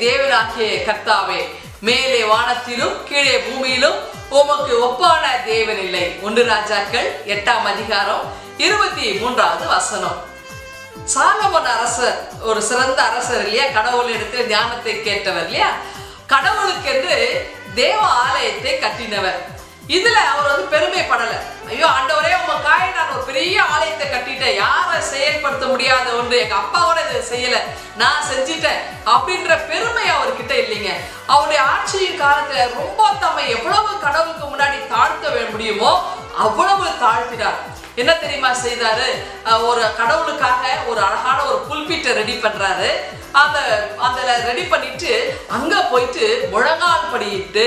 தேவனாகிய கர்த்தாவே மேலே வானத்திலும் கீழே பூமியிலும் உமக்கு ஒப்பான தேவன் இல்லை ஒன்று ராஜாக்கள் எட்டாம் அதிகாரம் இருபத்தி மூன்றாவது வசனம் சாலமன் அரசர் ஒரு சிறந்த அரசர் இல்லையா கடவுள் இடத்துல ஞானத்தை கேட்டவர் இல்லையா கடவுளுக்கென்று தேவ ஆலயத்தை கட்டினவர் இதுல அவர் வந்து பெருமைப்படல ஐயோ ஆண்டவரே உமக்காக நான் ஒரு பெரிய ஆலயத்தை கட்டிட்டேன் யாரை செயல்படுத்த முடியாத ஒன்று எங்க அப்பா கூட இதை செய்யல நான் செஞ்சிட்டேன் அப்படின்ற பெருமை அவர்கிட்ட இல்லைங்க அவருடைய ஆட்சியின் காலத்துல ரொம்ப தம்மை எவ்வளவு கடவுளுக்கு முன்னாடி தாழ்த்த முடியுமோ அவ்வளவு தாழ்த்தினார் என்ன தெரியுமா செய்தாரு அஹ் ஒரு கடவுளுக்காக ஒரு அழகான ஒரு புல்பிட்டை ரெடி பண்றாரு அந்த அந்த ரெடி பண்ணிட்டு அங்க போயிட்டு முழங்கால் படியிட்டு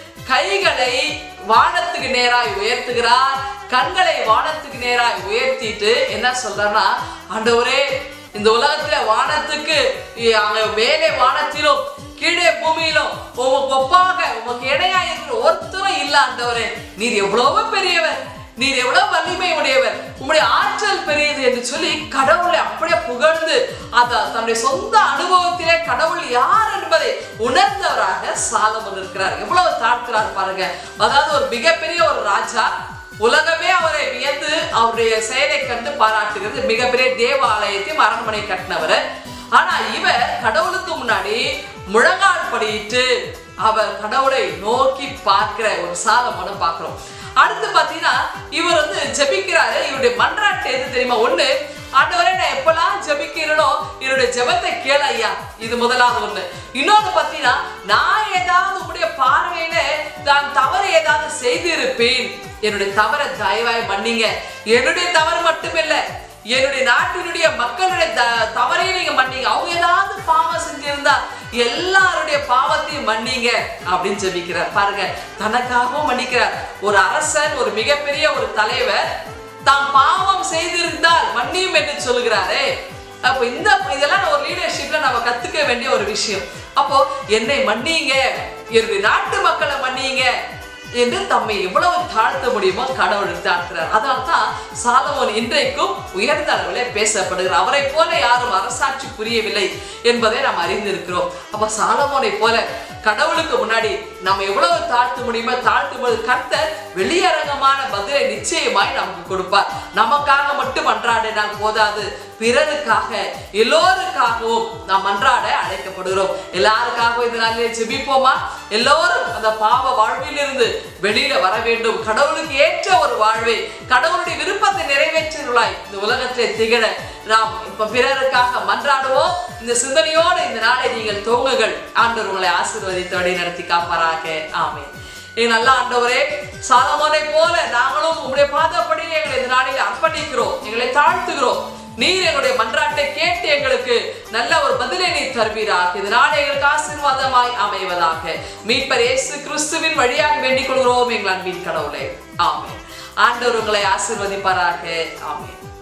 கைகளை வானத்துக்கு நேராய் உயர்த்துகிறார் கண்களை வானத்துக்கு நேராய் உயர்த்திட்டு என்ன சொல்றாருன்னா ஆண்டவரே இந்த உலகத்துல வானத்துக்கு இ- அங்க மேலே வானத்திலும் கீழே பூமியிலும் உமக்கு ஒப்பாக உமக்கு இணையா இருக்கிற ஒருத்தரும் இல்ல ஆண்டவரே நீர் எவ்வளவு பெரியவர் நீர் எவ்வளவு வலிமை உடையவர் உம்முடைய ஆற்றல் பெரியது என்று சொல்லி கடவுளை அப்படியே புகழ்ந்து அத தன்னுடைய சொந்த அனுபவத்திலே கடவுள் யார் என்பதை உணர்ந்தவராக சாலமன் இருக்கிறார் எவ்வளவு தாழ்த்துறார் பாருங்க அதாவது ஒரு மிகப்பெரிய ஒரு ராஜா உலகமே அவரை வியந்து அவருடைய செயலை கண்டு பாராட்டுகிறது மிகப்பெரிய தேவாலயத்தையும் அரண்மனை கட்டினவர் ஆனா இவர் கடவுளுக்கு முன்னாடி முழங்கால் படியிட்டு அவர் கடவுளை நோக்கி பார்க்கிற ஒரு சாலமனை பார்க்கிறோம் அடுத்து பாத்தீங்கன்னா இவர் வந்து ஜெபிக்கிறாரு இவருடைய மன்றாட்டு எது தெரியுமா ஒண்ணு ஆண்டவரே நான் எப்பெல்லாம் ஜெபிக்கிறேனோ என்னுடைய ஜெபத்தை கேள ஐயா இது முதலாவது ஒண்ணு இன்னொன்னு பாத்தீங்கன்னா நான் ஏதாவது உங்களுடைய பார்வையில நான் தவறு ஏதாவது செய்திருப்பேன் என்னுடைய தவறை தயவாய் மன்னிங்க என்னுடைய தவறு மட்டுமில்ல என்னுடைய நாட்டினுடைய மக்களுடைய த- தவறையும் நீங்க மன்னிங்க அவங்க ஏதாவது பாவம் செஞ்சிருந்தா எல்லாருடைய பாவத்தையும் மன்னிங்க அப்படின்னு ஜெபிக்கிறார் பாருங்க தனக்காகவும் மன்னிக்கிறார் ஒரு அரசன் ஒரு மிகப்பெரிய ஒரு தலைவர் தாம் பாவம் செய்திருந்தால் மன்னியும் என்று சொல்லுகிறாரே அப்போ இந்த இதெல்லாம் ஒரு லீடர்ஷிப்ல நம்ம கத்துக்க வேண்டிய ஒரு விஷயம் அப்போ என்னை மன்னிங்க என்னுடைய நாட்டு மக்களை மன்னிங்க என்று தம்மை எவ்வளவு தாழ்த்த முடியுமோ கடவுள் தாழ்த்துறார் அதனால தான் சாலமோன் இன்றைக்கும் உயர்ந்த அளவிலே பேசப்படுகிறார் அவரை போல யாரும் அரசாட்சி புரியவில்லை என்பதை நாம் அறிந்திருக்கிறோம் அப்ப சாலமோனை போல கடவுளுக்கு முன்னாடி நம்ம எவ்வளவு தாழ்த்த முடியுமோ தாழ்த்தும் போது கர்த்தர் வெளியரங்கமான பதிலை நிச்சயமாய் நமக்கு கொடுப்பார் நமக்காக மட்டும் அன்றாடினால் போதாது பிறருக்காக எல்லோருக்காகவும் நாம் அன்றாட அழைக்கப்படுகிறோம் எல்லாருக்காகவும் இந்த நாளிலே ஜெபிப்போமா எல்லோரும் அந்த பாவ வாழ்விலிருந்து வெளியில வர வேண்டும் கடவுளுக்கு ஏற்ற ஒரு வாழ்வை கடவுளுடைய விருப்பத்தை நிறைவேற்றுகிறாய் இந்த உலகத்திலே திகழ நாம் இப்ப பிறருக்காக மன்றாடுவோம் இந்த சிந்தனையோடு இந்த நாளை நீங்கள் தோங்குங்கள் ஆண்டவர் உங்களை ஆசீர்வதித்து வழி நடத்தி காப்பாராக ஆமென் எங்க நல்ல ஆண்டவரே சாலமோனை போல நாங்களும் உங்களுடைய பாதப்படி எங்களை இந்த நாளில் அர்ப்பணிக்கிறோம் எங்களை தாழ்த்துகிறோம் நீர் எங்களுடைய மன்றாட்டை கேட்டு எங்களுக்கு நல்ல ஒரு பதிலை நீ தருவீராக இது நாளை எங்களுக்கு ஆசீர்வாதமாய் அமைவதாக மீட்பர் இயேசு கிறிஸ்துவின் வழியாக வேண்டிக் கொள்கிறோம் எங்கள் அன்பின் கடவுளே ஆமென் ஆண்டவர் உங்களை ஆசீர்வதிப்பாராக ஆமென்